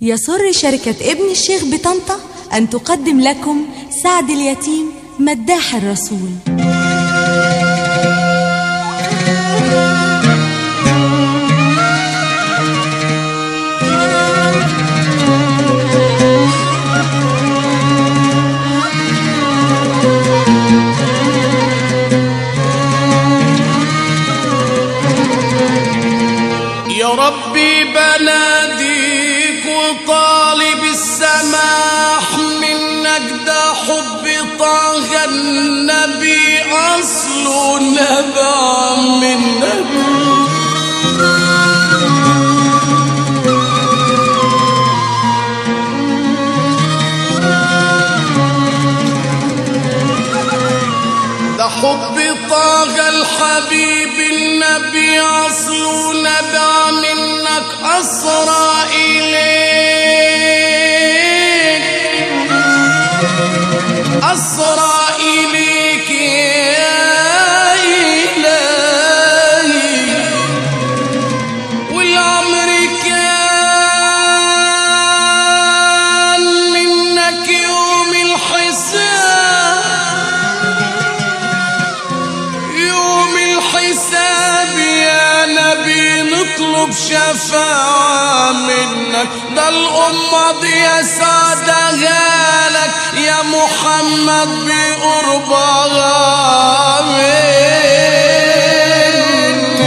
يسر شركة ابن الشيخ بطنطا أن تقدم لكم سعد اليتيم مداح الرسول يا ربي بناديك وطالب السماح منك ده حب طه النبي أصله نبع منك ده حب طه الحبيب النبي أصله نبع منك أسرى إليك أسرى إليك يا إلهي والعمر كان منك يوم الحساب يوم الحساب يا نبي نطلب شفاعة منك ده الأمة دي يا سعدها لك يا محمد بقربها منك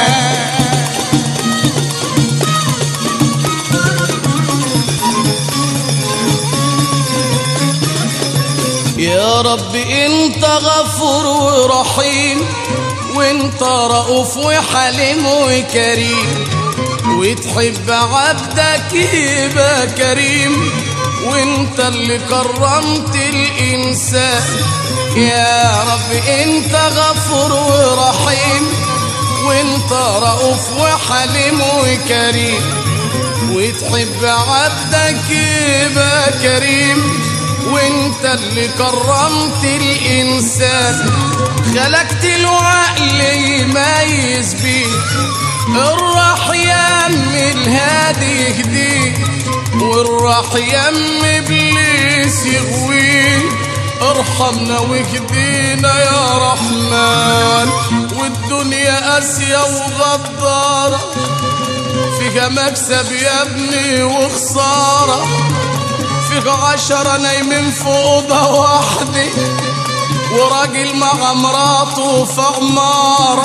يا رب انت غفور ورحيم وانت رؤوف وحليم وكريم وتحب عبدك يبقى كريم وانت اللي كرمت الانسان يا رب انت غفور ورحيم وانت رؤوف وحليم وكريم وتحب عبدك يبقى كريم وانت اللي كرمت الانسان خلقت له عقل يميز بيه الراح يم الهادي يهديه والراح يم ابليس يغويه ارحمنا واهدينا يا رحمن والدنيا قاسية وغدارة فيها مكسب يا ابني وخسارة فيك عشرة نايمين في أوضة واحدة وراجل مع مراته في عمارة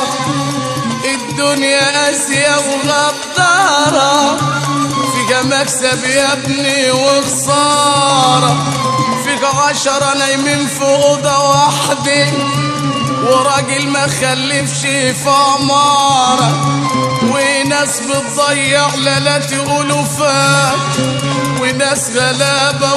الدنيا قاسية وغدارة فيك مكسب يا ابني وخسارة فيك عشرة نايمين في أوضة واحدة وراجل ما خلفش في عمارة وناس بتضيع ليلات ألوفات وناس غلابة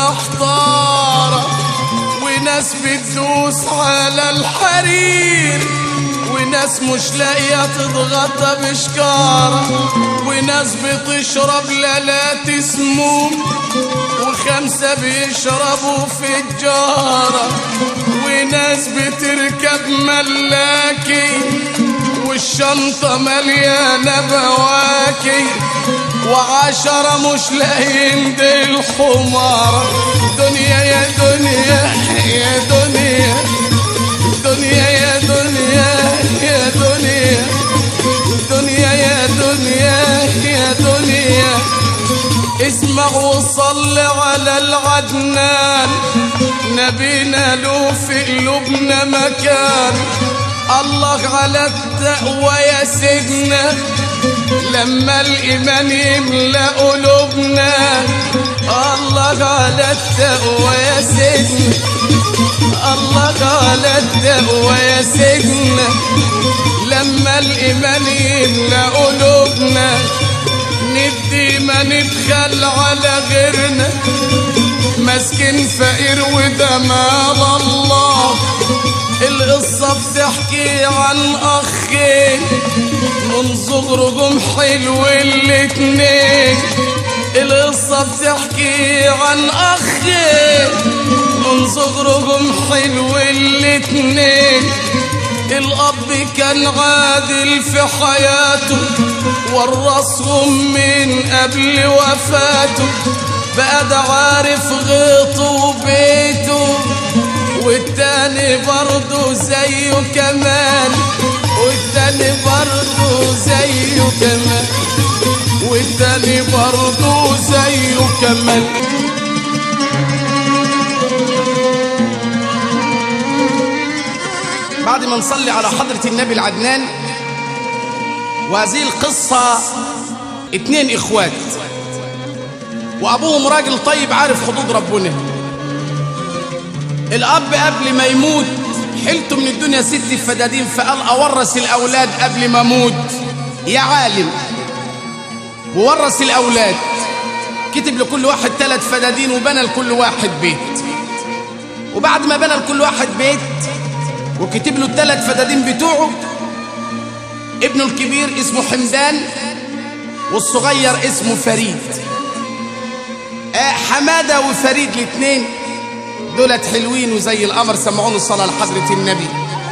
ومحتارة وناس بتدوس على الحرير وناس مش لاقية تتغطى بشكارة وناس بتشرب ليلات سموم وخمسة بيشربوا في الجارة وناس بتركب ملاكي والشنطة مليانة بواكي وعشرة مش لاقيين دي الحمارة دنيا يا دنيا يا دنيا دنيا يا دنيا يا دنيا دنيا يا دنيا يا دنيا اسمع وصل على العدنان نبينا له في قلوبنا مكان الله على التقوى يا سيدنا لما الإيمان يملأ قلوبنا الله على التقوى يا سيدنا الله على التقوى يا سيدنا لما الإيمان يملأ قلوبنا ندي ما ندخل على غيرنا مسكين فقير وده مال الله القصة بتحكي عن أخين من صغرهم حلو الاتنين القصة بتحكي عن أخين من صغرهم حلو الاتنين الأب كان عادل في حياته ورثهم من قبل وفاته بقى ده عارف غيطه وبيته والتاني برضه زيه كمان والتاني برضه زيه كمان والتاني برضه زيه كمان بعد ما نصلي على حضرة النبي العدنان وهذه القصة اتنين اخوات وابوهم راجل طيب عارف حدود ربنا الاب قبل ما يموت حلته من الدنيا ست فدادين فقال اورث الاولاد قبل ما اموت يا عالم وورث الاولاد كتب لكل واحد ثلاث فدادين وبنى لكل واحد بيت وبعد ما بنى لكل واحد بيت وكتب له الثلاث فدادين بتوعه ابنه الكبير اسمه حمدان والصغير اسمه فريد آه حماده وفريد الاثنين دولت حلوين وزي القمر سمعون الصلاه لحضره النبي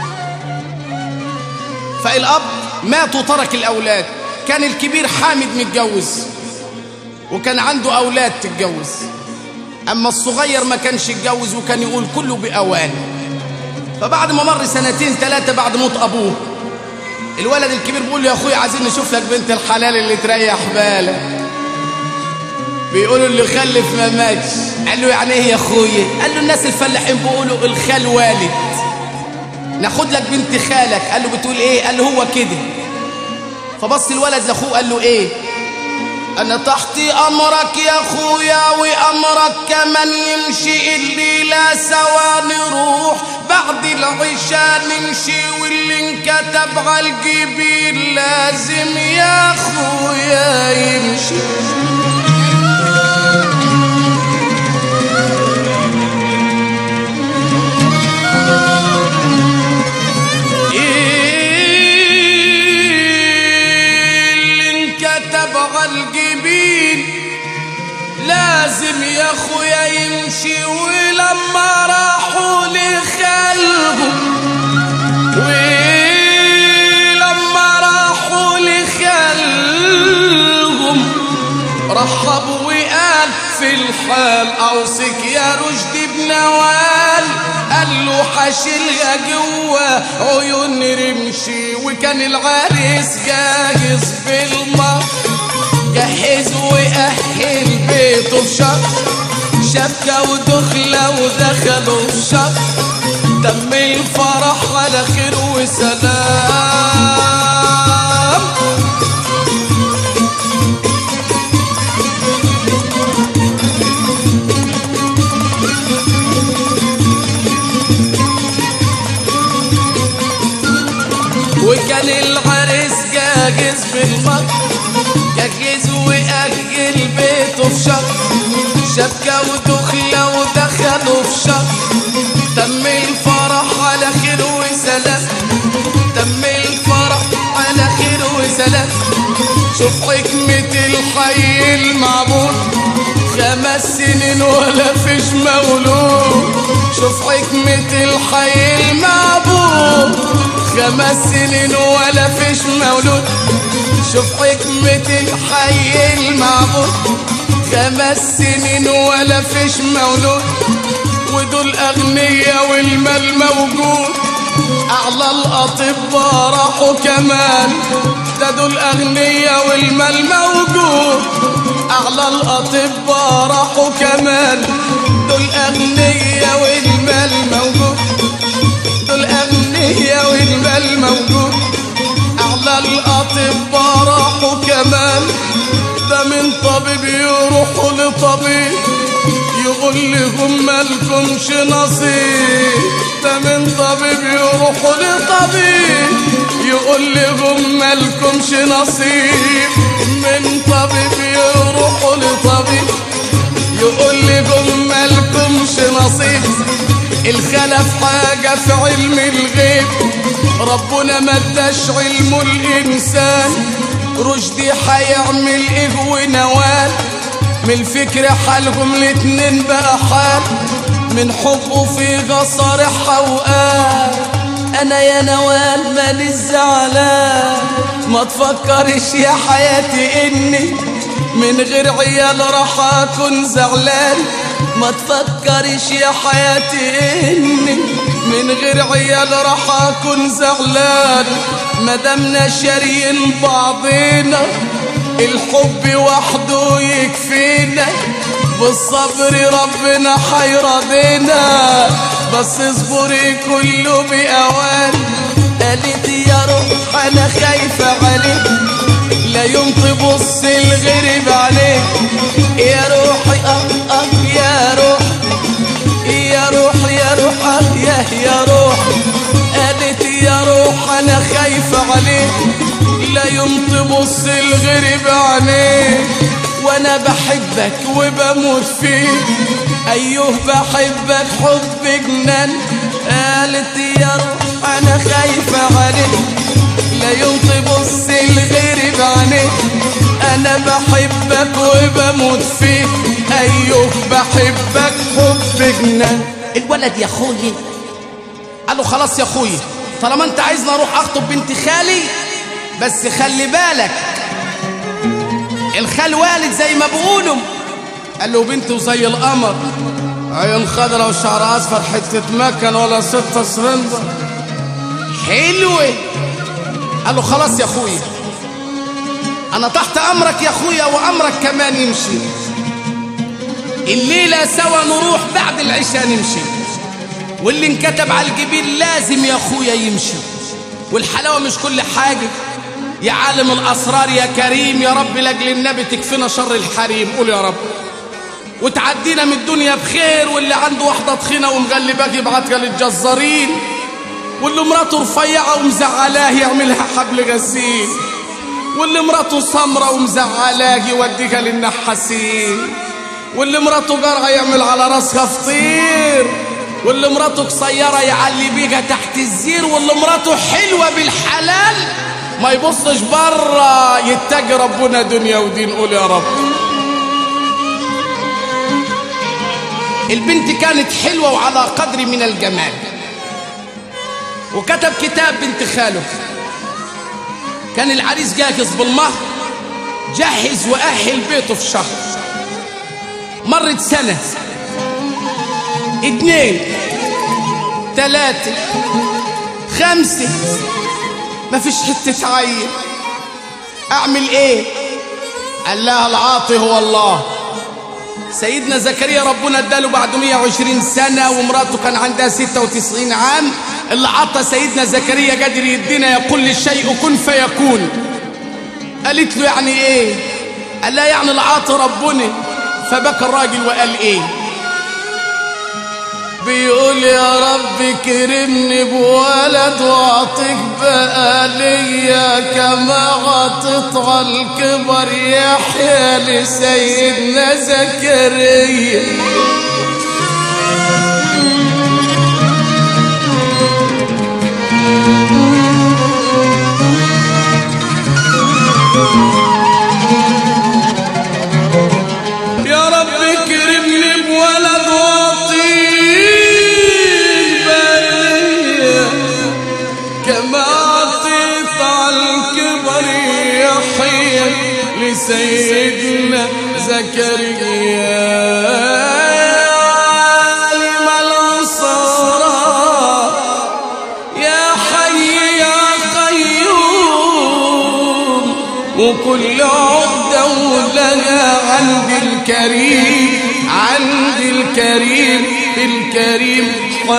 فالاب مات وترك الاولاد كان الكبير حامد متجوز وكان عنده اولاد تتجوز اما الصغير ما كانش يتجوز وكان يقول كله باوان فبعد ما مر سنتين ثلاثه بعد موت ابوه الولد الكبير بيقول له يا اخويا عايزين نشوف لك بنت الحلال اللي تريح بالك بيقولوا اللي خلف ما ماتش قال له يعني ايه يا اخويا قال له الناس الفلاحين بيقولوا الخال والد ناخد لك بنت خالك قال له بتقول ايه قال له هو كده فبص الولد لاخوه قال له ايه انا تحت امرك يا اخويا وامرك كمان يمشي الليله سوا نروح بعد العشاء نمشي واللي انكتب على الجبين لازم يا اخويا يمشي اللي انكتب على الجبين لازم يا اخويا يمشي ولما راحوا لخلهم ولما راحوا لخلهم رحبوا وقال في الحال اوصيك يا رشدي بن وال قال له حاشلها جوا عيون رمشي وكان العريس جاهز بالمر جهز وأهل بيته في شهر شبكة ودخلة ودخلوا في شهر تم الفرح على خير وسلام وكان العريس جاهز بالمر جهز وأجل بيته في شهر شبكة ودخلة ودخلوا في شهر تم الفرح على خير وسلام تم الفرح على خير وسلام شوف حكمة الحي المعبود خمس سنين ولا فيش مولود شوف حكمة الحي المعبود خمس سنين ولا فيش مولود شوف حكمة الحي المعبود خمس سنين ولا فيش مولود ودول أغنياء والمال موجود أعلى الأطباء راحوا كمان ده دول أغنياء والمال موجود أعلى الأطباء راحوا كمان دول أغنياء والمال موجود دول أغنياء والمال موجود أعلى الأطباء راحوا كمان ده من طبيب يروحوا لطبيب يقول لهم مالكمش نصيب ده من طبيب يروحوا لطبيب يقول لهم مالكمش نصيب من طبيب يروحوا لطبيب يقول لهم مالكمش نصيب الخلف حاجة في علم الغيب ربنا ما اداش علمه الإنسان رشدي حيعمل إيه ونوال من الفكر حالهم الاتنين بقى حال من حبه في غصر حوقان انا يا نوال مالي الزعلان ما تفكرش يا حياتي اني من غير عيال راح اكون زعلان ما تفكرش يا حياتي اني من غير عيال راح اكون زعلان مدامنا شاريين بعضينا الحب وحده يكفينا بالصبر ربنا حيرضينا بس اصبري كله بأوان قالت يا روح انا خايفة عليك لا يوم تبص الغريب عليك يا روحي اه اه يا روح يا روح يا روح آه يا يا روح قالت يا روح انا خايفة عليك لا يوم تبص الغريب عليك وانا بحبك وبموت فيك ايوه بحبك حب جنان قالت يا روح انا خايفة عليك لا يوم تبص الغريب عليك انا بحبك وبموت فيك ايوه بحبك حب جنان الولد يا اخوي قال له خلاص يا اخوي طالما انت عايزني اروح اخطب بنت خالي بس خلي بالك الخال والد زي ما بيقولوا قال له بنته زي القمر عين خضرا وشعر اصفر حته مكن ولا ستة سرنجة حلوة قال له خلاص يا اخويا انا تحت امرك يا اخويا وامرك كمان يمشي الليلة سوا نروح بعد العشاء نمشي واللي انكتب على الجبين لازم يا اخويا يمشي والحلاوة مش كل حاجة يا عالم الأسرار يا كريم يا رب لأجل النبي تكفينا شر الحريم قول يا رب وتعدينا من الدنيا بخير واللي عنده واحدة تخينة ومغلباك يبعتها للجزارين واللي مراته رفيعة ومزعلاه يعملها حبل غسيل واللي مراته سمرة ومزعلاه يوديها للنحاسين واللي مراته جرعة يعمل على راسها فطير واللي مراته قصيرة يعلي بيها تحت الزير واللي مراته حلوة بالحلال ما يبصش بره يتجي ربنا دنيا ودين قول يا رب البنت كانت حلوة وعلى قدر من الجمال وكتب كتاب بنت خاله كان العريس جاهز بالمهر جهز وأهل بيته في شهر مرت سنة اتنين تلاتة خمسة مفيش حتة عين أعمل إيه؟ قال لها العاطي هو الله سيدنا زكريا ربنا اداله بعد 120 سنة ومراته كان عندها 96 عام اللي عطى سيدنا زكريا قادر يدينا يقول للشيء كن فيكون قالت له يعني ايه قال لها يعني العاطي ربنا فبكى الراجل وقال ايه بيقول يا رب كرمني بولد واعطيك بقى ليا كما عطيت على الكبر يحيى لسيدنا زكريا يا رب كرمني بولد واعطيك بقى كما عطيت على الكبر يحيى لسيدنا زكريا عالم الأسرار يا حي يا قيوم وكل عقدة ولها عند الكريم عند الكريم الكريم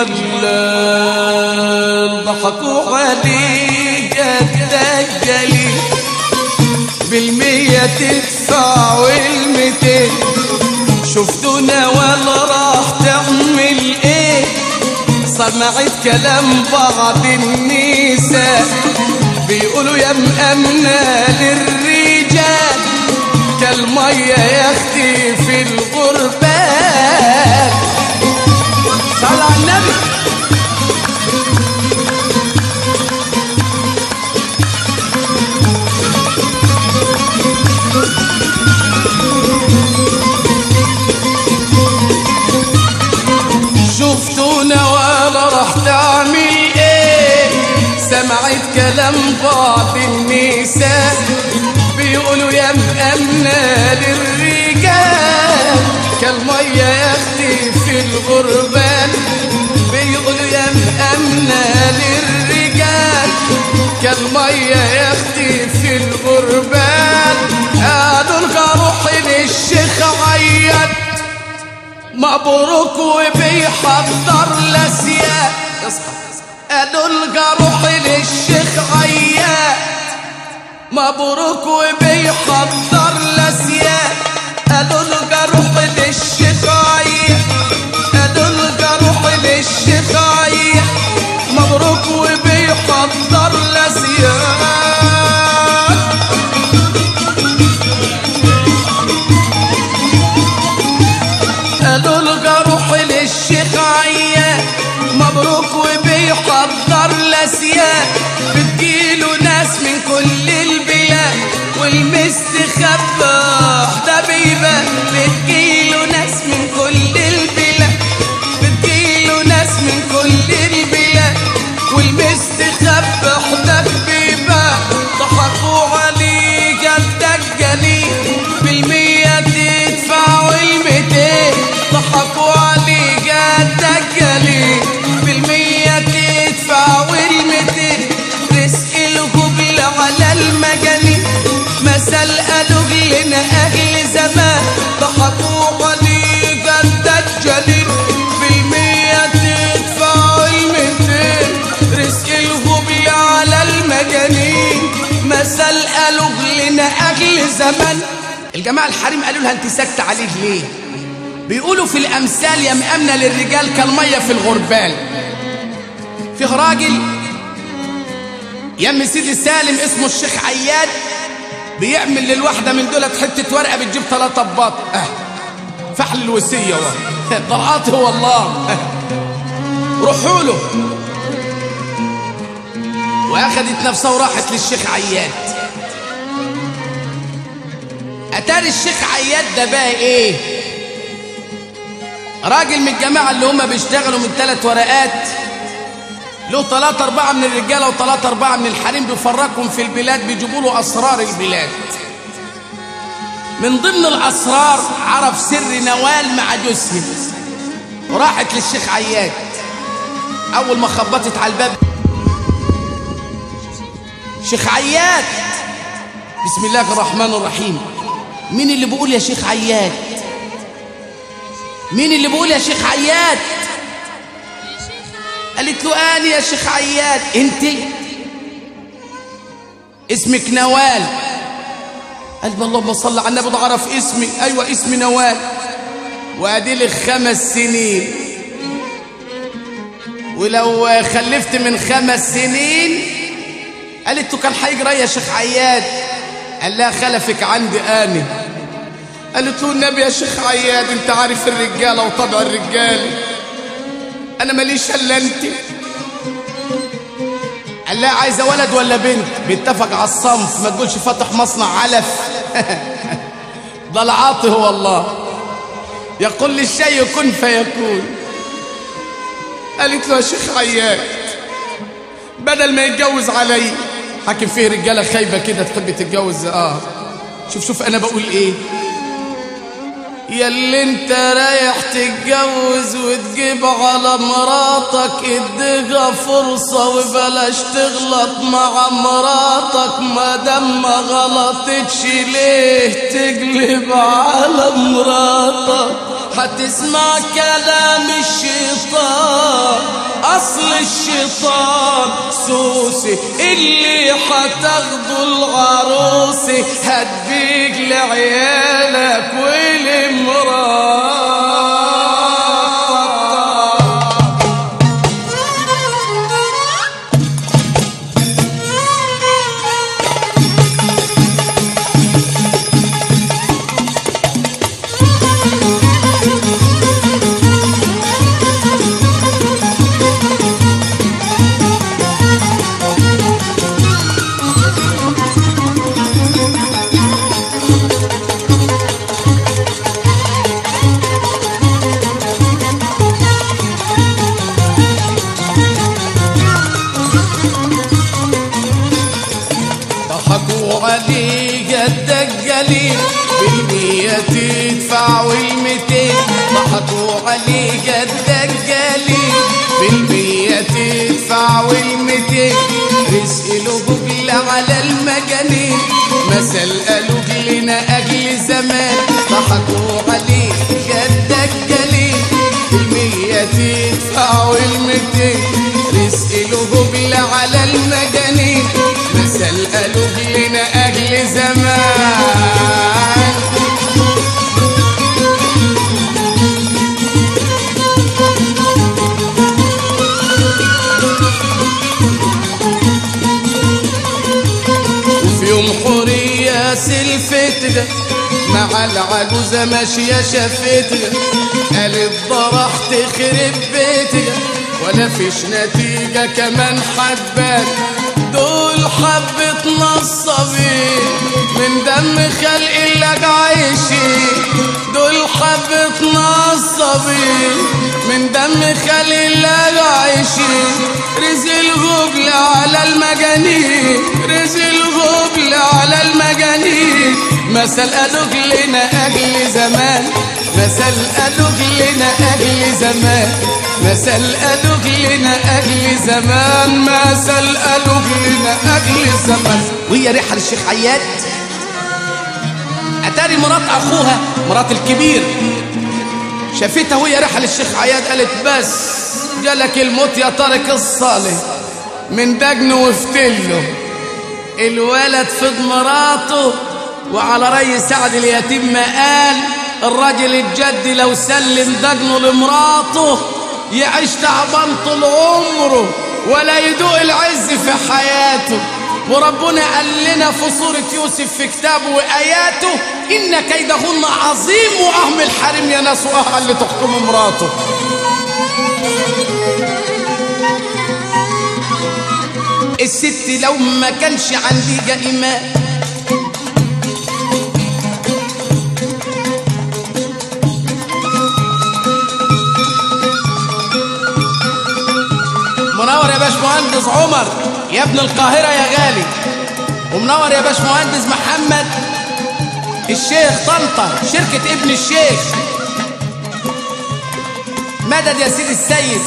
حلال ضحكوا عليك الدجالين بالمية تدفع والمتين شفتونا ولا راح تعمل ايه سمعت كلام بعض النساء بيقولوا يا مأمنة للرجال كالمية يا اختي في الغربال صلى على النبي شفتونا ولا راح تعمل ايه سمعت كلام بعض النساء بيقولوا يا مأمنة للرجال كالمية يا اختي في الغربان بيقولوا يا مأمنة للرجال كالمية يا اختي في الغربان قالوا لك روحي للشيخ عياد مبروك وبيحضر لسياد قالوا لك روحي للشيخ عياد مبروك وبيحضر لسياد قالوا لك روحي للشيخ عياد قالوا لك روحي للشيخ عياد مبروك وبيحضر لسياد قالوا له روحي للشيخ عيان مبروك وبيحضر لسيان بتجيله ناس من كل البلاد والمستخبى ده بيبان بتجيله ناس من كل البلاد بتجيله ناس من كل البلاد والمستخبى حدك بيبان ضحكوا عليه جدك جليل بالمية تدفع والميتين ضحكوا عليه جدك جليل بالمية تدفع والميتين رزق الهبل على المجانين مثل قالوا لنا أهل زمان ضحكوا عليه جدك جليل بالمية تدفع والميتين رزق الهبل على المجانين مثل قالوا لنا أهل زمان الجماعة الحريم قالوا لها انت ساكتة عليه ليه بيقولوا في الأمثال يا مأمنة للرجال كالمية في الغربال فيه راجل يم سيدي سالم اسمه الشيخ عياد بيعمل للواحدة من دولت حتة ورقة بتجيب ثلاثة أباط اه فحل الوصية واه ضرعاتي والله اه. روحوا له واخدت نفسها وراحت للشيخ عياد اتاري الشيخ عياد ده بقى ايه راجل من الجماعه اللي هم بيشتغلوا من ثلاث ورقات له ثلاثة أربعة من الرجالة وثلاثة أربعة من الحريم بيفرقهم في البلاد بيجيبوا له أسرار البلاد من ضمن الأسرار عرف سر نوال مع جوزها وراحت للشيخ عياد أول ما خبطت على الباب شيخ عياد بسم الله الرحمن الرحيم مين اللي بيقول يا شيخ عياد مين اللي بيقول يا شيخ عياد قالت له انا يا شيخ عياد انت اسمك نوال قال له اللهم صل على النبي ده عرف اسمي ايوه اسمي نوال وادي لك خمس سنين ولو خلفت من خمس سنين قالت له كان هيجرى يا شيخ عياد قال لها خلفك عندي اني قالت له النبي يا شيخ عياد انت عارف الرجاله وطبع الرجال انا ماليش الا انت قال لها عايزه ولد ولا بنت بيتفق على الصنف ما تقولش فاتح مصنع علف ده العاطي هو الله يقول للشيء كن فيكون قالت له يا شيخ عياد بدل ما يتجوز علي حاكم فيه رجاله خايبه كده تحب تتجوز اه شوف شوف انا بقول ايه يا اللي انت رايح تتجوز وتجيب على مراتك اديها فرصة وبلاش تغلط مع مراتك ما دام ما غلطتش ليه تقلب على مراتك هتسمع كلام الشيطان اصل الشيطان سوسي اللي هتاخده العروسي هديك لعيالك ولمراتك جدك جليل بالمية تدفع والمتين ضحكوا عليه جدك جليل بالمية تدفع والمتين رزق له جبل على المجانين مثل قالوا لنا أجل زمان ضحكوا عليه جدك جليل بالمية تدفع والمتين رزق له جبل على المجانين مثل قالوا لنا أجل زمان وفي يوم حورية سلفتها مع العجوزة ماشية شفتها قالت ضرح تخرب بيتها ولا فيش نتيجة كمان حبات دول حبة نصابين من دم خلق الله عايشين دول حبة نصابين من دم خلق الله عايشين رزق الغبل على المجانين رزق الغبل على المجانين مثل قالوك لنا أجل زمان مثل قالوك لنا أجل زمان مثل قالوك لنا أجل زمان مثل قالوك لنا أجل زمان وهي ريحة للشيخ عياد أتاري مرات أخوها مرات الكبير شافتها وهي ريحة للشيخ عياد قالت بس جالك الموت يا طارق الصالح من دجن وفتله الولد فض مراته وعلى ري سعد اليتيم ما قال الراجل الجد لو سلم دجنه لمراته يعيش تعبان طول عمره ولا يدوق العز في حياته وربنا قال لنا في سورة يوسف في كتابه وآياته إن كيدهن عظيم وأهم الحريم يا ناس وأهل اللي تحكم مراته الست لو ما كانش عندي جائمات منور يا باشمهندس عمر يا ابن القاهرة يا غالي ومنور يا باشمهندس محمد الشيخ طنطا شركة ابن الشيخ مدد يا سيدي السيد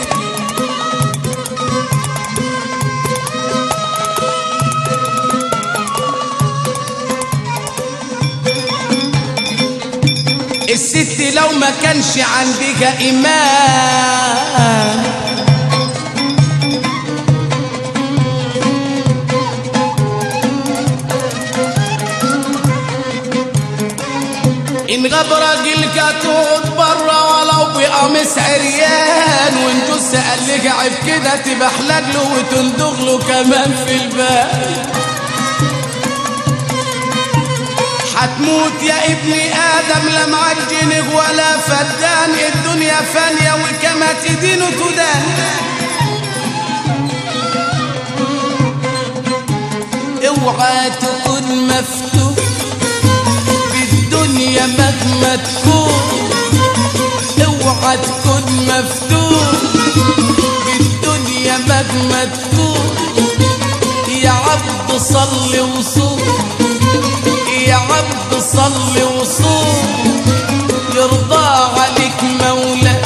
الست لو ما كانش عندك إيمان إن غاب راجل كتوت برا ولو بقميص عريان وإن جوز قال لك عيب كده تبحلق له وتندغ له كمان في البال هتموت يا ابني ادم لا معاك جنيه ولا فدان الدنيا فانيه وكما تدين تدان اوعى تكون مفتوح بالدنيا مهما تكون اوعى تكون مفتوح بالدنيا مهما تكون يا عبد صل وصوم يا عبد صل وصوم يرضى عليك مولاك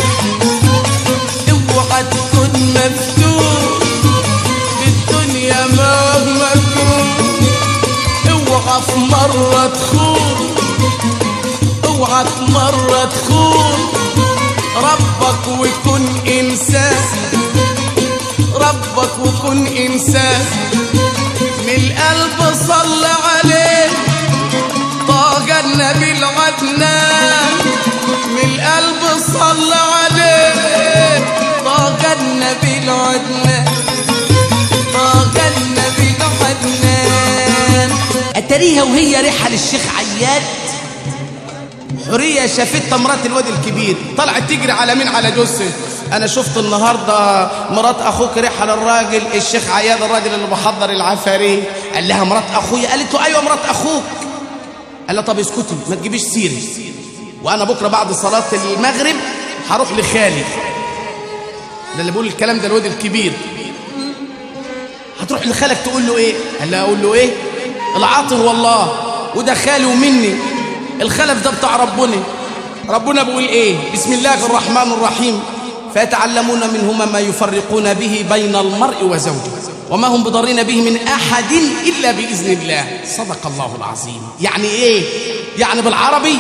اوعى تكون مفتون بالدنيا مهما تكون اوعى في مرة تخون اوعى في مرة تخون ربك ويكون انسان ربك وكن انسان من القلب صل عليه طاق النبي العدنان من القلب صل عليه طاق النبي العدنان طاق النبي العدنان اتريها وهي ريحه للشيخ عياد حوريه شافتها مرات الواد الكبير طلعت تجري على مين على جثه انا شفت النهارده مرات اخوك ريحه للراجل الشيخ عياد الراجل اللي محضر العفاريت قال لها مرات اخويا قالت له ايوه مرات اخوك قال لها طب اسكتي ما تجيبيش سيري وانا بكره بعد صلاه المغرب هروح لخالي ده اللي بيقول الكلام ده الواد الكبير هتروح لخالك تقول له ايه قال لها اقول له ايه العاطر والله وده خالي ومني الخلف ده بتاع ربنا ربنا بيقول ايه بسم الله الرحمن الرحيم فيتعلمون منهما ما يفرقون به بين المرء وزوجه وما هم بضارين به من احد الا باذن الله صدق الله العظيم يعني ايه يعني بالعربي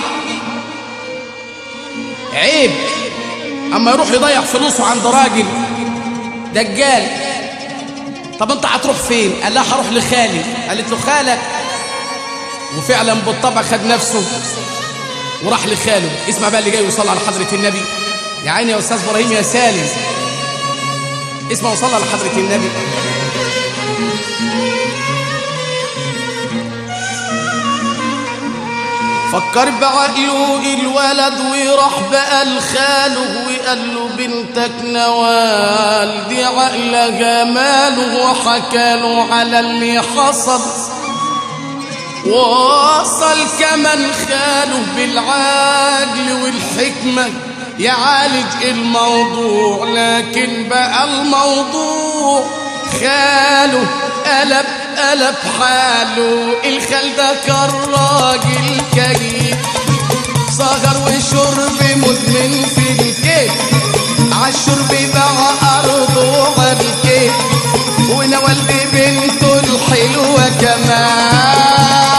عيب اما يروح يضيع فلوسه عند راجل دجال طب انت هتروح فين قال لها هروح لخالي قالت له خالك وفعلا بالطبع خد نفسه وراح لخاله اسمع بقى اللي جاي وصلى على حضرة النبي يا عيني يا أستاذ إبراهيم يا سالم اسمع وصلى على حضرة النبي فكر بعقله الولد وراح بقى لخاله وقال له بنتك نوال دي عقله جماله وحكى له على اللي حصل وصل كمان خاله بالعقل والحكمة يعالج الموضوع لكن بقى الموضوع خاله قلب قلب حاله الخال ده كان راجل كيف سهر وشرب مدمن في الكيف عالشرب باع أرضه عالكيف ونوال بنته الحلوة كمان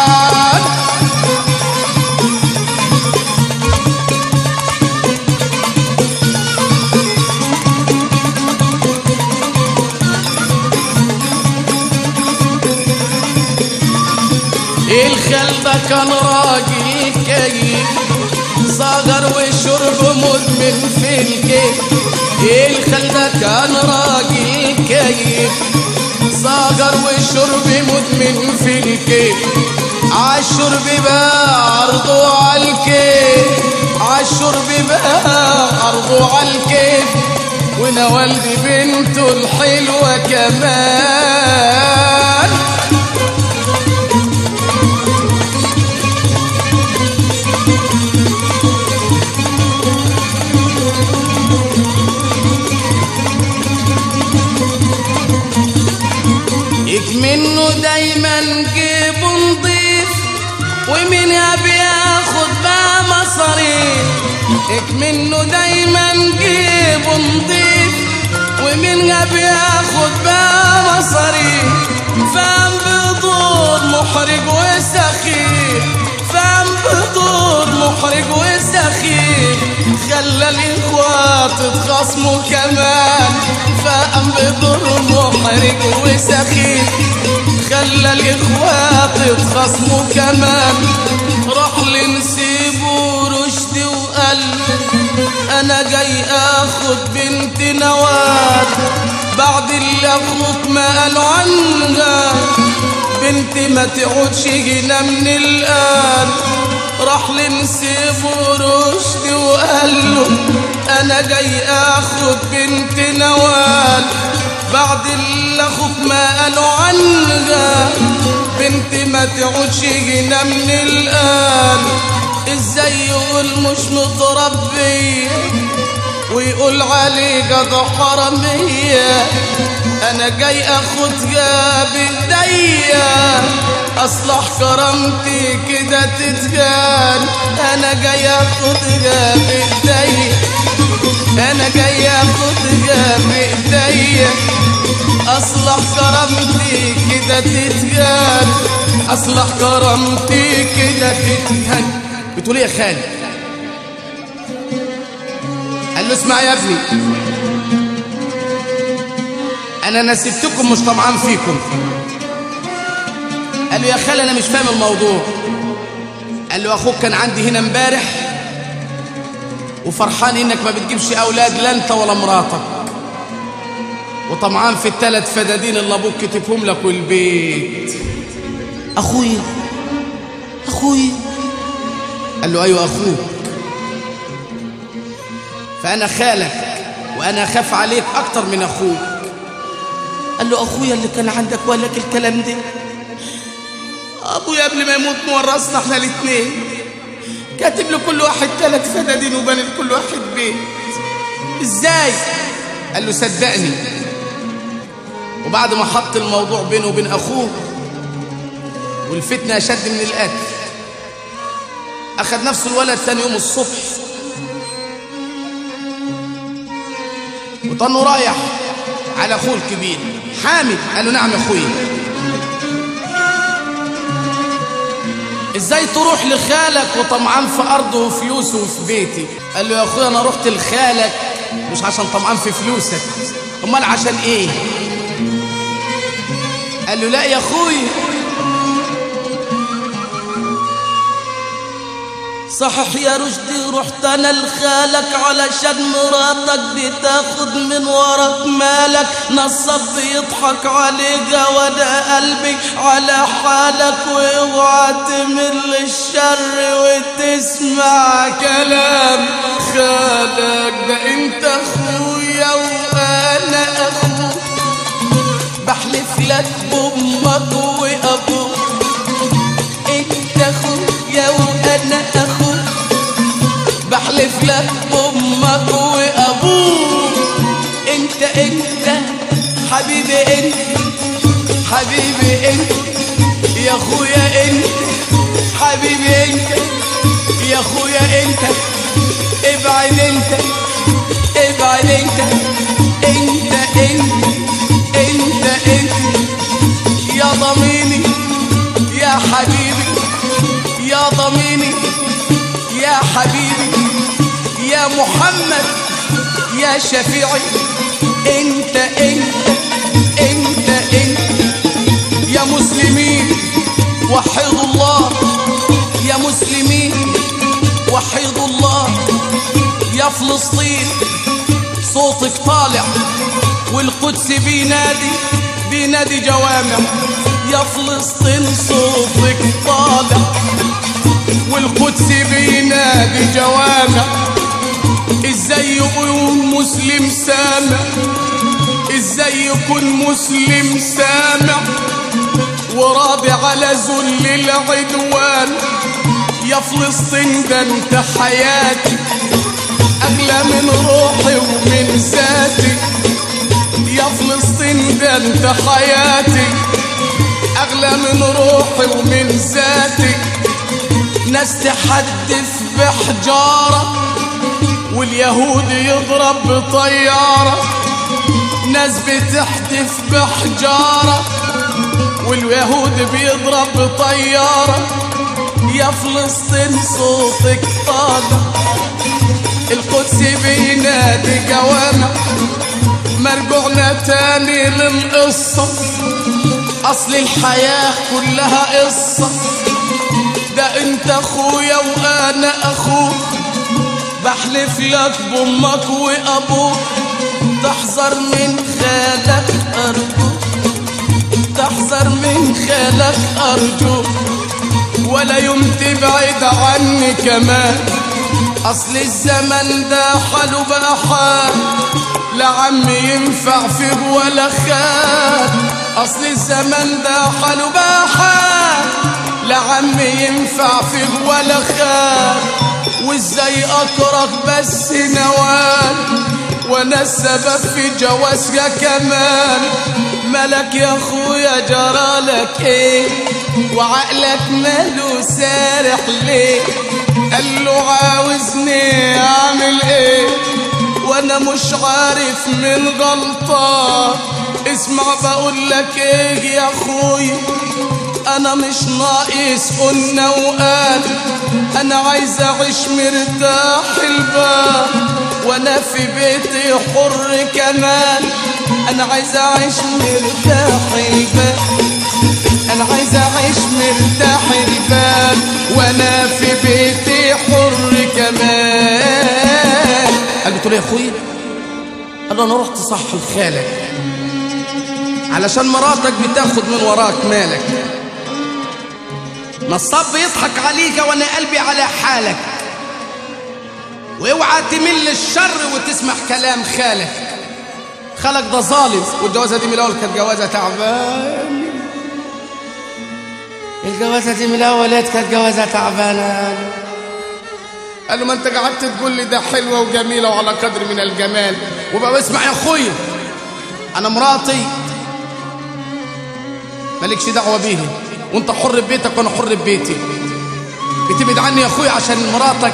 الخال ده كان راجل كيف صغر وشرب مدمن في الكيف الخال ده كان راجل كيف صغر وشرب مدمن في الكيف عالشرب بقى عرضه عالكيف عالشرب بقى عرضه عالكيف ونوال بنته الحلوة كمان منه دايما جيب نضيف ومن يبي ياخد بقى مصاريف اك منه دايما جيب نضيف ومن يبي ياخد بقى مصاريف فهم بدور محرج وسخيف فهم بدور محرج وسخيف خلى الاخوات تخصموا كمان فهم بدور محرج وسخيف خلى الاخوات يتخصموا كمان راح لنسيبه رشدي وقال انا جاي اخد بنت نوال بعد اللي اخوك ما قالوا عنها بنتي ما تقعدش هنا من الان راح لنسيبه رشدي وقال له انا جاي اخد بنت نوال بعد اللي اخوك ما قالوا عنها بنتي ما تقعدش هنا من الان ازاي يقول مش متربيه ويقول علي قد حرمية انا جاي اخدها بايديا اصلح كرامتي كده تتهان انا جاي اخدها بايديا انا جاي اخدها بايديا اصلح كرامتي كده تتهان اصلح كرامتي كده تتهان بتقول ايه يا خالد قال له اسمع يا ابني انا نسيبتكم مش طمعان فيكم قال له يا خالي انا مش فاهم الموضوع قال له اخوك كان عندي هنا امبارح وفرحان انك ما بتجيبش اولاد لا انت ولا مراتك وطمعان في الثلاث فدادين اللي ابوك كتبهم لك والبيت اخويا اخويا قال له ايوه اخوك فأنا خالك وأنا أخاف عليك أكتر من أخوك قال له أخويا اللي كان عندك وقال لك الكلام ده أبويا قبل ما يموت مورثنا إحنا الاتنين كاتب لكل واحد ثلاث فدادين وبنى لكل واحد بيت إزاي؟ قال له صدقني وبعد ما حط الموضوع بينه وبين أخوه والفتنة أشد من القتل اخذ نفس الولد تاني يوم الصبح وطنه رايح على اخوه الكبير حامد قال له نعم يا اخويا ازاي تروح لخالك وطمعان في ارضه وفلوسه وفي بيتي قال له يا اخويا انا رحت لخالك مش عشان طمعان في فلوسك امال عشان ايه قال له لا يا اخويا صحح يا رشدي رحت انا لخالك علشان مراتك بتاخد من وراك مالك نصب بيضحك عليك وانا قلبي على حالك واوعى تمل الشر وتسمع كلام خالك ده انت اخويا وانا اخوك بحلف لك بامك وابوك انت اخويا وانا اخوك بحلف لك بامك وابوك انت انت حبيبي انت حبيبي انت يا اخويا انت حبيبي انت يا اخويا انت ابعد انت ابعد انت انت انت انت انت يا ضميني يا حبيبي يا ضميني يا حبيبي يا محمد يا شفيعي انت انت انت انت يا مسلمين وحدوا الله يا مسلمين وحدوا الله يا فلسطين صوتك طالع والقدس بينادي بينادي جوامع يا فلسطين صوتك طالع والقدس بينادي جوامع ازاي يكون مسلم سامع ازاي يكون مسلم سامع وراضي على ذل العدوان يا فلسطين ده انت حياتي اغلى من روحي ومن ذاتي يا فلسطين ده انت حياتي اغلى من روحي ومن ذاتي ناس تحدث بحجارة واليهود يضرب بطيارة ناس بتحدث بحجارة واليهود بيضرب بطيارة يا فلسطين صوتك طالع القدس بينادي جوامع مرجوعنا تاني للقصة أصل الحياة كلها قصة ده انت اخويا وانا اخوك بحلف لك بامك وابوك تحذر من خالك ارجوك تحذر من خالك ارجوك ولا يوم تبعد عني كمان اصل الزمن ده حاله بقى حال لا عم ينفع فيه ولا خال اصل الزمن ده حاله بقى حال لا عم ينفع فيه ولا خال وازاي اكرك بس نوال وانا السبب في جوازك كمان ملك يا اخويا جرالك ايه وعقلك ماله سارح ليه قال له عاوزني اعمل ايه وانا مش عارف من غلطان اسمع بقول لك ايه يا اخويا انا مش ناقص قلنا وقال انا عايز اعيش مرتاح البال وانا في بيتي حر كمان انا عايز اعيش مرتاح البال انا عايز اعيش مرتاح البال وانا في بيتي حر كمان قلت له يا اخويا قال له انا رحت صح لخالك علشان مراتك بتاخد من وراك مالك نصاب بيضحك عليك وانا قلبي على حالك واوعى تمل الشر وتسمع كلام خالك خالك ده ظالم والجوازه دي من الاول كانت جوازه تعبان الجوازه دي من الاول كانت جوازه تعبانه قال له ما انت قعدت تقول لي ده حلوه وجميله وعلى قدر من الجمال وبقى اسمع يا اخويا انا مراتي مالكش دعوه بيها وانت حر ببيتك وانا حر ببيتي بتبعد عني يا اخويا عشان مراتك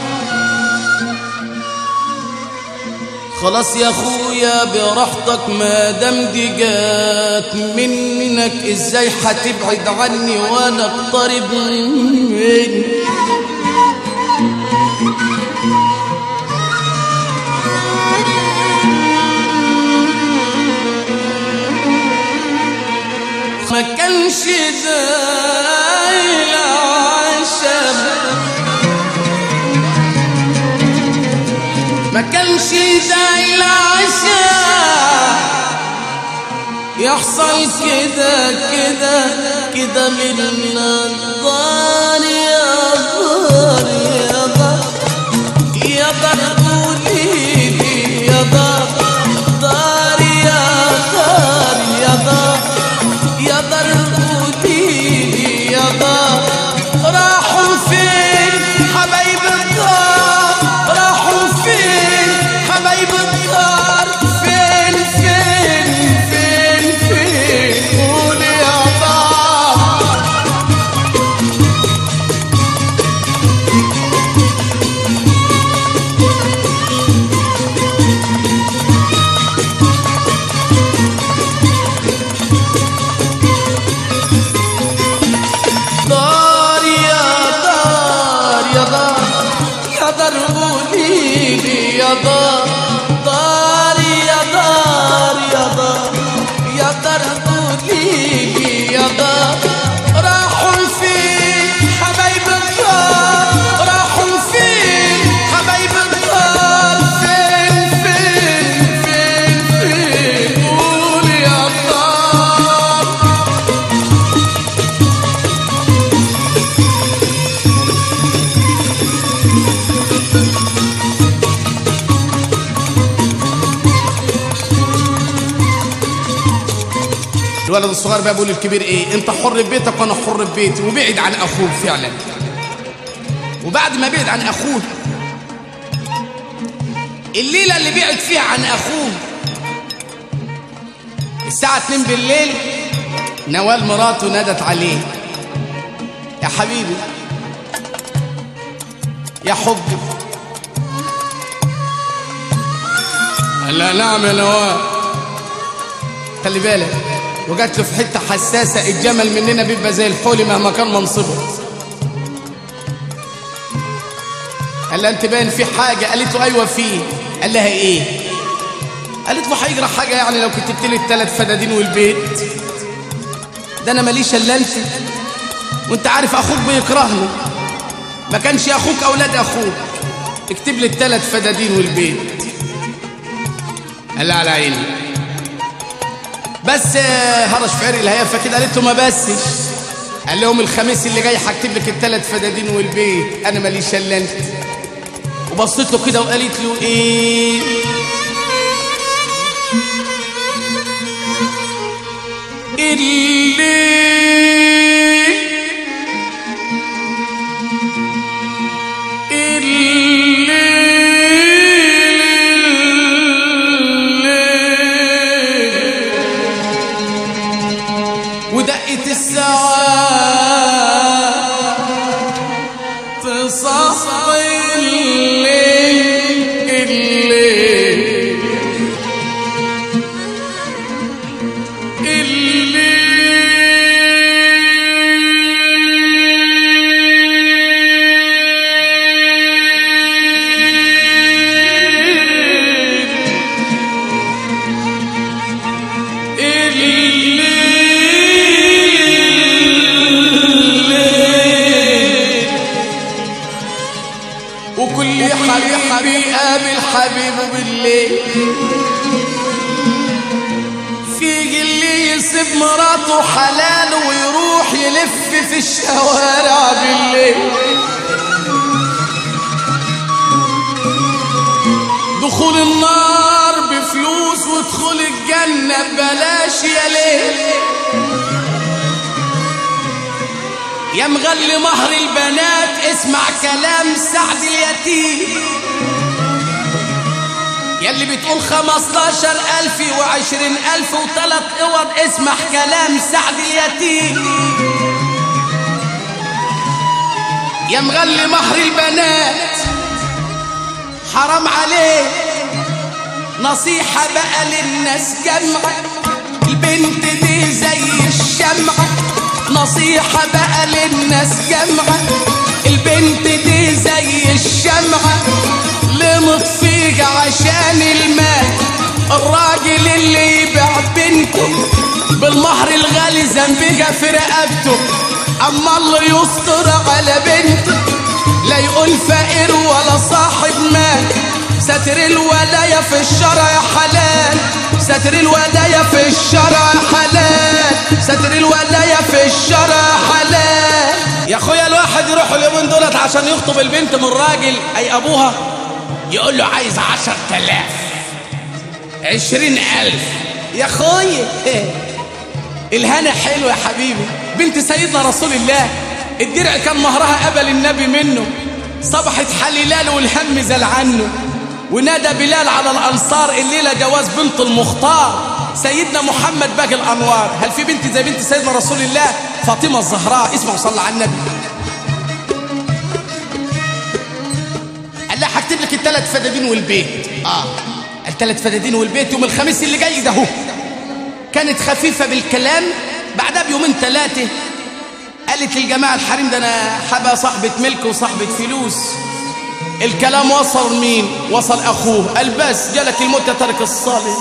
خلاص يا اخويا براحتك ما دام دي جات منك ازاي هتبعد عني وانا اقترب منك ما كانش داعي العشم ما كانش داعي العشاء يحصل كده كده كده من النار يا دار يا دار يا دار قولي لي يا دار دار يا دار يا دار يا دار قولي لي يا دار راحوا فين حبايب الدار راحوا فين حبايب الدار فين فين فين فين قول يا دار دار يا دار يا دار يا دار قولي لي يا دار دار يا دار يا دار يا دار قولي لي يا دار راحوا فين حبايب الدار راحوا فين حبايب الدار فين فين فين فين قول يا دار الولد الصغير بقى بيقول للكبير ايه انت حر في بيتك وانا حر في بيتي وبعد عن اخوه فعلا وبعد ما بعد عن اخوه الليله اللي بعد فيها عن اخوه الساعه 2 بالليل نوال مراته نادت عليه يا حبيبي يا حبي قال لها نعم يا نوال خلي بالك وجات له في حته حساسه الجمل مننا بيبقى زي الحول مهما كان منصبه قال لها انت باين في حاجه قالت له ايوه في قال لها ايه قالت له هيجرى حاجه يعني لو كتبت لي الثلاث فدادين والبيت ده انا ماليش الا انت وانت عارف اخوك بيكرهني ما كانش اخوك اولاد اخوك اكتب لي الثلاث فدادين والبيت قال لها على عيني بس آه، هرش في عرق الهيافه كده قالت له ما بسش قال لهم الخميس اللي جاي هكتب لك الثلاث فدادين والبيت انا ماليش الا انت وبصيت له كده وقالت له ايه اللي ودقت الساعات تصحي الليل الليل الليل الليل وكل حبيب قابل حبيبه بالليل في اللي يسيب مراته حلال ويروح يلف في الشوارع بالليل دخول النار بفلوس ودخول الجنة ببلاش يا ليل يا مغلي مهر البنات اسمع كلام سعد اليتيم يلي بتقول خمستاشر ألف وعشرين ألف وثلاث اوض اسمع كلام سعد اليتيم يا مغلي مهر البنات حرام عليك نصيحة بقى للناس جمعة البنت دي زي الشمعة نصيحة بقى للناس جمعة البنت دي زي الشمعة لمطفيك عشان المال الراجل اللي يبيع بنته بالمهر الغالي ذنبها في رقبته اما الله يستر على بنته لا يقول فقير ولا صاحب مال ستر الولاية في الشرع حلال ستر الولاية في الشرع حلال ستر الولاية في الشرع حلال يا اخويا الواحد يروح اليومين دولت عشان يخطب البنت من راجل اي ابوها يقول له عايز عشر تلاف عشرين ألف يا اخويا الهنا حلو يا حبيبي بنت سيدنا رسول الله الدرع كان مهرها قبل النبي منه صبحت حليلال والهم زال عنه ونادى بلال على الأنصار الليلة جواز بنت المختار سيدنا محمد باقي الأنوار هل في بنت زي بنت سيدنا رسول الله فاطمة الزهراء اسمعوا صلى على النبي قال لها هكتب لك الثلاث فدادين والبيت اه الثلاث فدادين والبيت يوم الخميس اللي جاي ده هو كانت خفيفة بالكلام بعدها بيومين ثلاثة قالت للجماعة الحريم ده أنا حابة صاحبة ملك وصاحبة فلوس الكلام وصل مين وصل أخوه قال بس جالك الموت يا ترك الصالح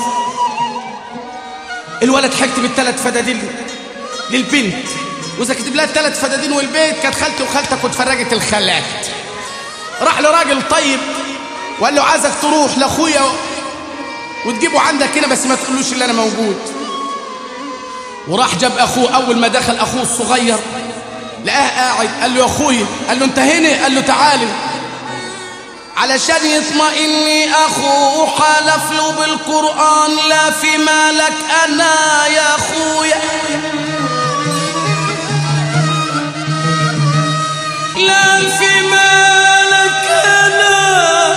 الولد هيكتب الثلاث فدادين للبنت وإذا كتب لها الثلاث فدادين والبيت كانت خالتي وخالتك واتفرجت الخالات راح لراجل طيب وقال له عايزك تروح لاخويا وتجيبه عندك هنا بس ما تقولوش اللي انا موجود وراح جاب اخوه اول ما دخل اخوه الصغير لقاه قاعد قال له يا اخويا قال له انت هنا قال له تعالى علشان يطمئن اخوه حلف له بالقران لا في مالك انا يا اخويا لا في مالك انا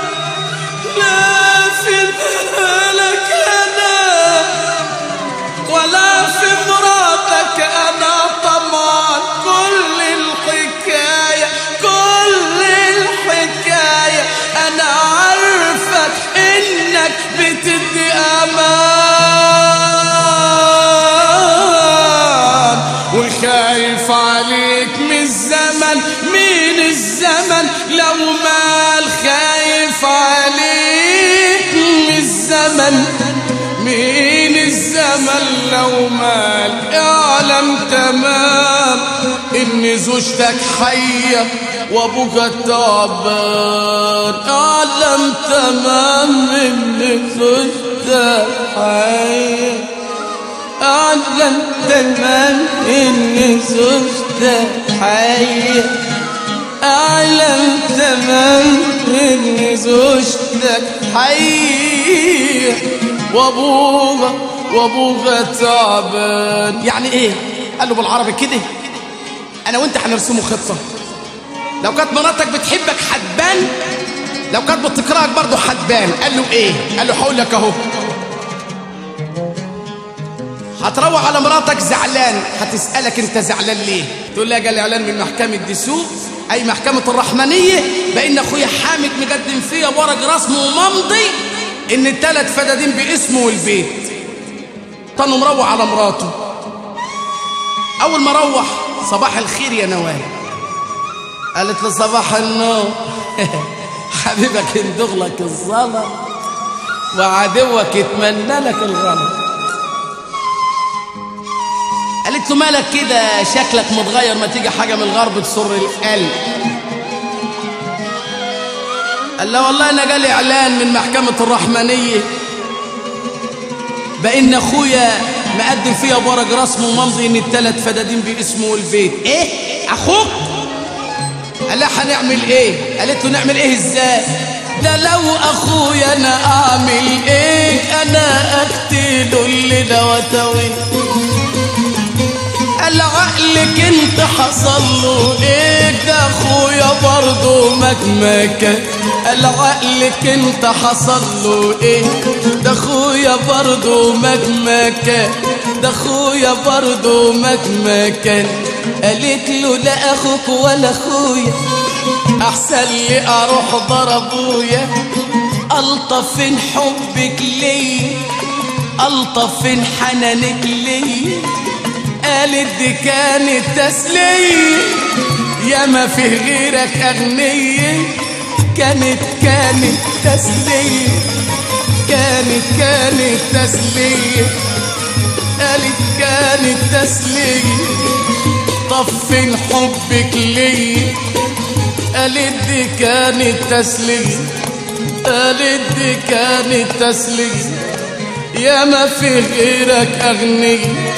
لا في مالك انا ولا في مراتك انا طمان كل الحكايه كل الحكايه انا عارفك انك بتدي امان وخايف عليك من الزمن مين الزمن لو مال خايف عليك من الزمن مين الزمن لو مال اعلم تمام ان زوجتك حية وابوك تعبان اعلم تمام ان زوجتك حية اعلم تمام ان زوجتك حية اعلم تمام ان زوجتك حية وابوها وابوها تعبان يعني ايه قال له بالعربي كده انا وانت هنرسمه خطه لو كانت مراتك بتحبك حدبان لو كانت بتكرهك برضه حدبان قال له ايه قال له هقول لك اهو هتروح على مراتك زعلان هتسألك انت زعلان ليه تقول لها جالي اعلان من محكمة دسوق اي محكمة الرحمنية بان اخويا حامد مقدم فيها ورق رسم وممضي ان الثلاث فدادين باسمه والبيت طنه مروح على مراته اول ما روح صباح الخير يا نوال قالت له صباح النور حبيبك يندغ لك الظلم وعدوك يتمنى لك الغلط قالت له مالك كده شكلك متغير ما تيجي حاجة من الغرب تسر القلب قال لا والله انا جالي اعلان من محكمة الرحمنية بان اخويا مقدم فيها ورق رسم وممضي ان الثلاث فدادين باسمه والبيت ايه اخوك قال لها هنعمل ايه قالت له نعمل ايه ازاي ده لو اخويا انا اعمل ايه انا اقتله اللي ده وتوين قال عقلك انت حصل له ايه ده اخويا برضه مكمكة قال عقلك انت حصل له ايه ده اخويا برضه مكمكة ده اخويا برضه مكمكة قالت له لا اخوك ولا اخويا احسن لي اروح ضربويا الطف فين حبك ليا الطف فين حنانك ليا قالت دي كانت تسلية يا ما في غيرك أغنية كانت كانت تسلية كانت كانت تسلية قالت كانت تسلية طفن حبك ليا قالت دي كانت تسلية قالت دي كانت تسلية يا ما في غيرك أغنية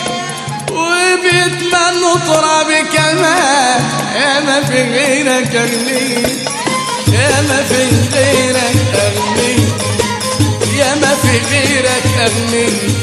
وبيتمنوا ترابي كمان يا ما في غيرك أغنية يا ما في غيرك أغنية يا ما في غيرك أغنية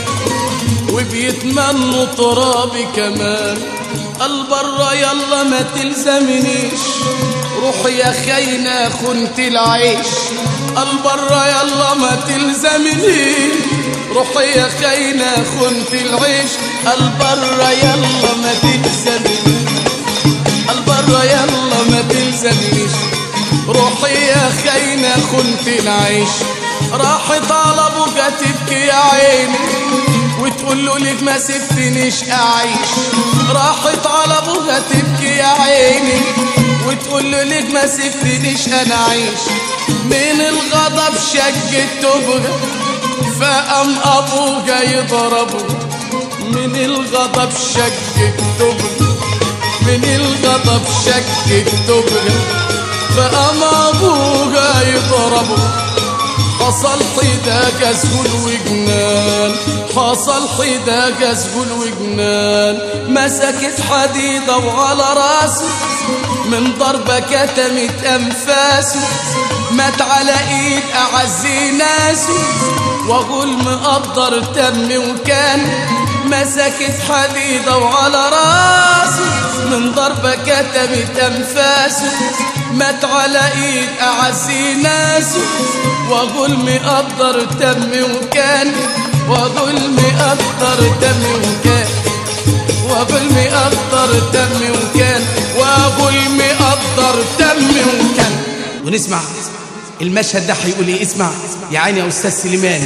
وبيتمنوا ترابي كمان البرة يلا ما تلزمنيش روح يا خينا خنت العيش البرة يلا ما تلزمنيش روح يا خينا خنت العيش البرة يلا ما تلزمنيش البرة يلا ما تلزمنيش روحي يا خينا خنت العيش راحت على ابوك تبكي يا عيني وتقول له ليك ما سبتنيش اعيش راحت على ابوها تبكي يا عيني وتقول له ليك ما سبتنيش انا اعيش من الغضب شقت تبغى فقام ابوها يضربه من الغضب شقت تبغى من الغضب شقت تبغى فقام ابوها يضربه حصل حداك اسهل وجنان حصل حداك اسهل وجنان مسكت حديدة وعلى راسه من ضربة كتمت أنفاسه مات على إيد أعز ناسه وأقول مقدر تم وكان مسكت حديدة وعلى راسه من ضربة كتمت أنفاسه مات على إيد أعز ناسه وأقول مقدر تم وكان وأقول مقدر تم وكان وأقول مقدر تم وكان وأقول مقدر تم وكان ونسمع المشهد ده هيقول ايه اسمع يا عيني يا استاذ سليمان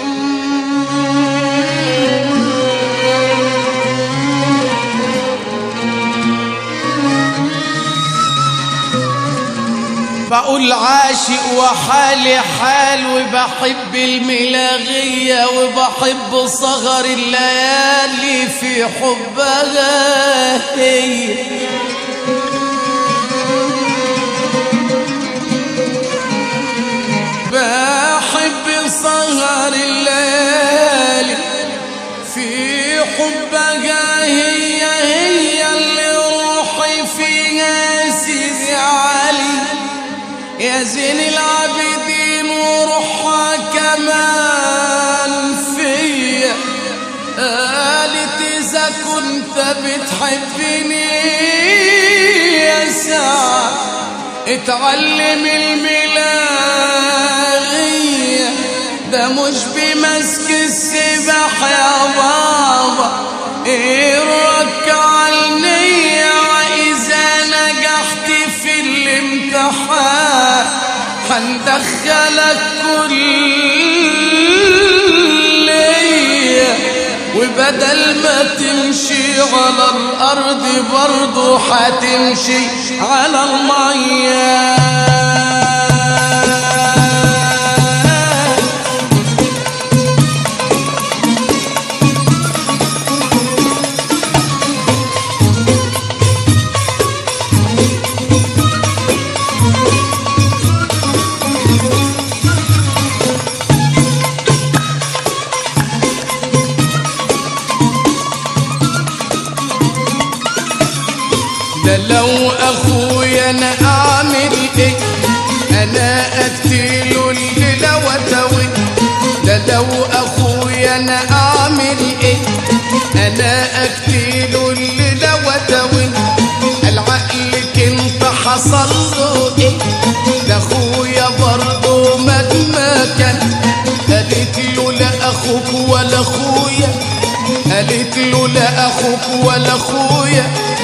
بقول عاشق وحالي حال وبحب الملاغية وبحب صغر الليالي في حبها هي بحب سهر الليالي في حبها هي هي اللي روحي فيها سيدي علي يا زين العابدين وروحها كمان فيا قالت إذا كنت بتحبني يا سعد اتعلم الملاغية ده مش بمسك السباح يا بابا ايرك علنية وإذا نجحت في الامتحان هندخلك كلية وبدل ما تمشي على الأرض برضو هتمشي على المية ده لو اخويا انا اعمل ايه انا اقتله الليله واتوي ده لو اخويا انا اعمل ايه انا اقتله الليله واتوي العقل كنت حصل له ايه ده اخويا برضه مهما كان قالت له لا اخوك ولا اخويا قالت له لا اخوك ولا اخويا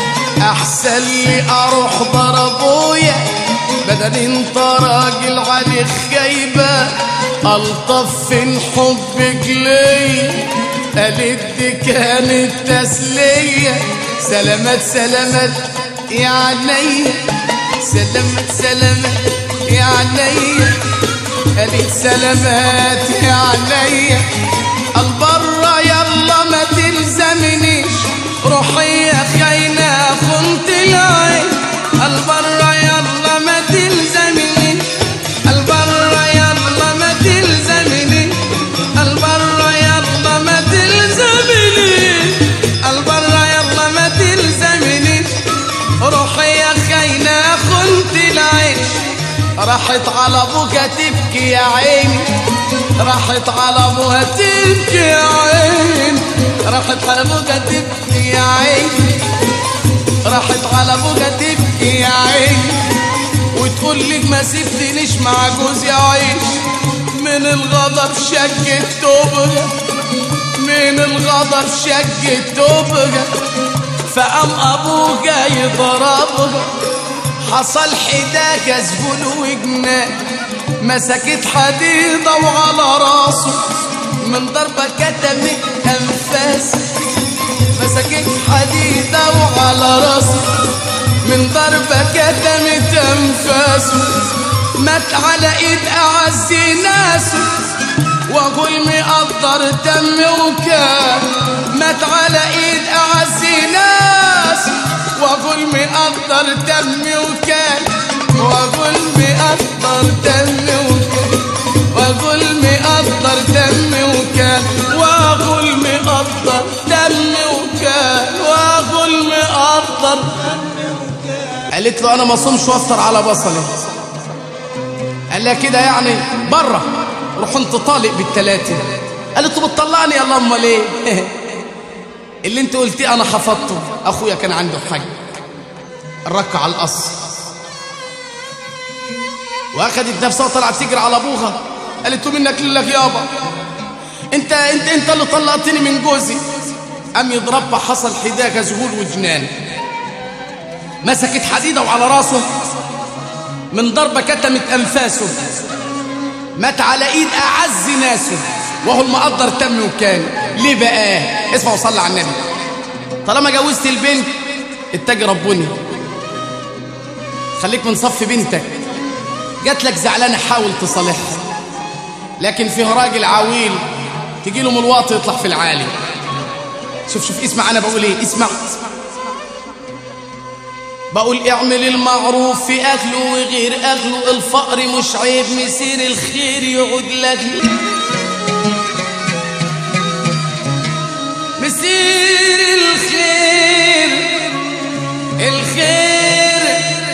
احسن لي اروح ضربويا بدل انت راجل عليك خايبة الطف في حبك ليا قالت دي كانت تسلية سلامات سلامات يا عينيا سلامات سلامات يا عينيا قالت سلامات يا عينيا البرة يلا ما تلزمنيش روحي يا خاينة خنت العين البرة يلا ما تلزمنيش البرة يلا ما تلزمنيش البرة يلا ما تلزمنيش البرة يلا ما تلزمنيش روحي يا خاينة خنت العيش راحت على ابوها تبكي يا عيني راحت على ابوها تبكي يا عيني راحت على ابوها تبكي يا عيني راحت على ابوها تبكي يا عيني وتقول لك ما سبتنيش مع جوزي عيش من الغضب شقت توبها من الغضب شقت توبها فقام ابوها يضربها حصل حداك زبون وجنان مسكت حديدة وعلى راسه من ضربة كتمت أنفاس مسكت حديدة وعلى راسه من ضربة كتمت أنفاسه مات على إيد أعز ناسه وأقول مقدر دم وكان مات على إيد أعز ناسه واقول مقدر دمي وكان واقول مقدر دمي وكان واقول مقدر دمي وكان واقول مقدر دمي وكان واقول مقدر قالت له انا ما صومش وافطر على بصلي قال لها كده يعني بره روح انت طالق بالتلاتة قالت له بتطلعني يا الله امال ايه اللي انت قلتيه انا حفظته اخويا كان عنده حاجه الركع على القصر واخدت نفسها وطلعت تجري على ابوها قالت له منك لله يابا انت انت انت اللي طلقتني من جوزي قام يضربها حصل حداك ذهول وجنان مسكت حديده وعلى راسه من ضربه كتمت انفاسه مات على ايد اعز ناسه وهو المقدر تم وكان ليه بقى اسمع وصلي على النبي طالما جوزت البنت اتجي ربني خليك من صف بنتك جات لك زعلانه حاول تصالحها لكن فيه راجل عويل تجي له من الواطي يطلع في العالي شوف شوف اسمع انا بقول ايه اسمع بقول اعمل المعروف في اهله وغير اهله الفقر مش عيب مسير الخير يعود لك مسير الخير الخير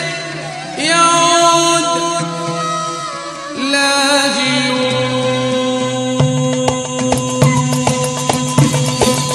يعود لاجل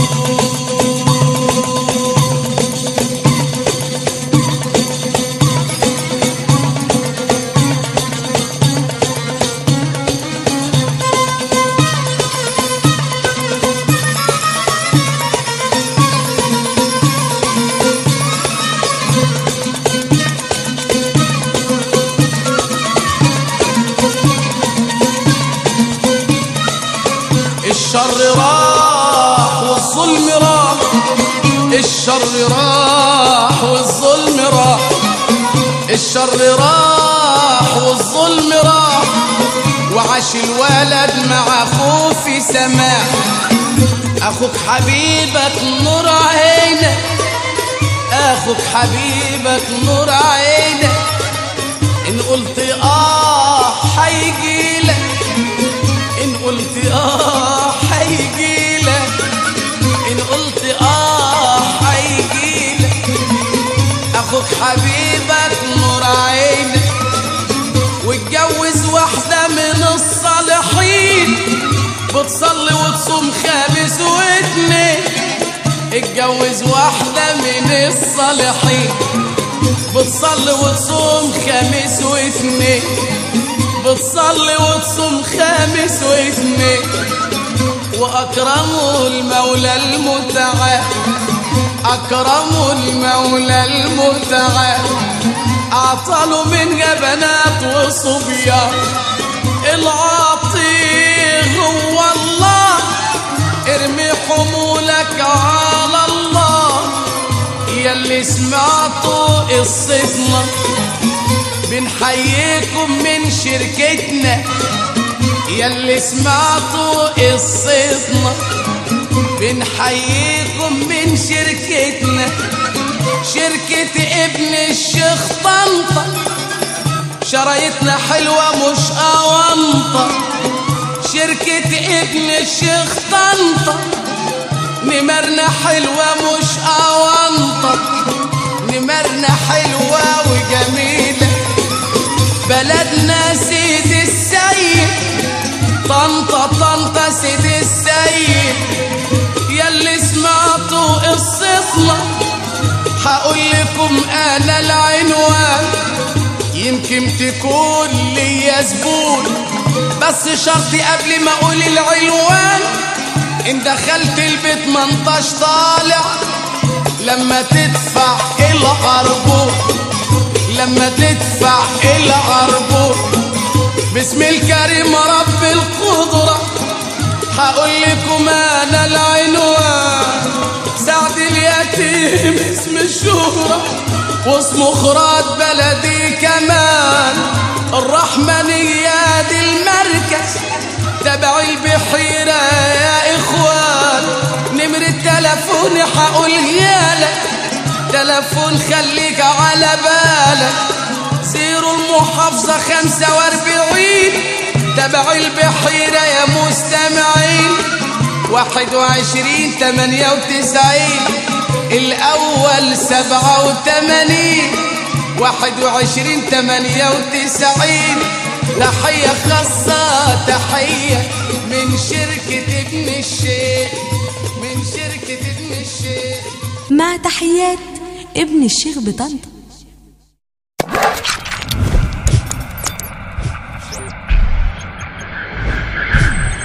الشر راح والظلم راح الشر راح والظلم راح الشر راح والظلم راح وعاش الولد مع اخوه في سماح اخوك حبيبك نور عينك اخوك حبيبك نور عينك ان قلت اه هيجيلك ان قلت اه هيجيلك ان قلت اه هيجيلك اخوك حبيبك نور عينك واتجوز واحدة من الصالحين بتصلي وتصوم خامس واتنين اتجوز واحدة من الصالحين بتصلي وتصوم خامس واثنين بتصلي وتصوم خامس واثنين واكرمه المولى المتعال أكرموا المولى المتعال أعطاله من بنات وصبيان العاطي هو الله ارمي حمولك على الله يلي سمعتوا قصتنا بنحييكم من شركتنا يلي سمعتوا قصتنا بنحييكم من شركتنا شركة ابن الشيخ طنطا شرايطنا حلوة مش أونطة شركة ابن الشيخ طنطا نمرنا حلوة مش أونطة نمرنا حلوة وجميلة بلدنا سيد السيد طنطا طنطا سيد السيد يلي سمعتوا قصتنا هقول لكم انا العنوان يمكن تكون ليا زبون بس شرطي قبل ما اقول العنوان ان دخلت البيت منطش طالع لما تدفع العربون لما تدفع العربون باسم الكريم رب القدرة هقول لكم انا العنوان سعد اليتيم اسم الشهرة واسمه خراج بلدي كمان الرحمنية دي المركز تبع البحيرة يا إخوان نمرة تلفوني هقول يالك تلفون خليك على بالك زيرو المحافظة خمسة واربعين تبع البحيرة يا مستمعين واحد وعشرين تمانية وتسعين الأول سبعة وتمانين واحد وعشرين تمانية وتسعين تحية خاصة تحية من شركة ابن الشيخ من شركة ابن الشيخ مع تحيات ابن الشيخ بطنطا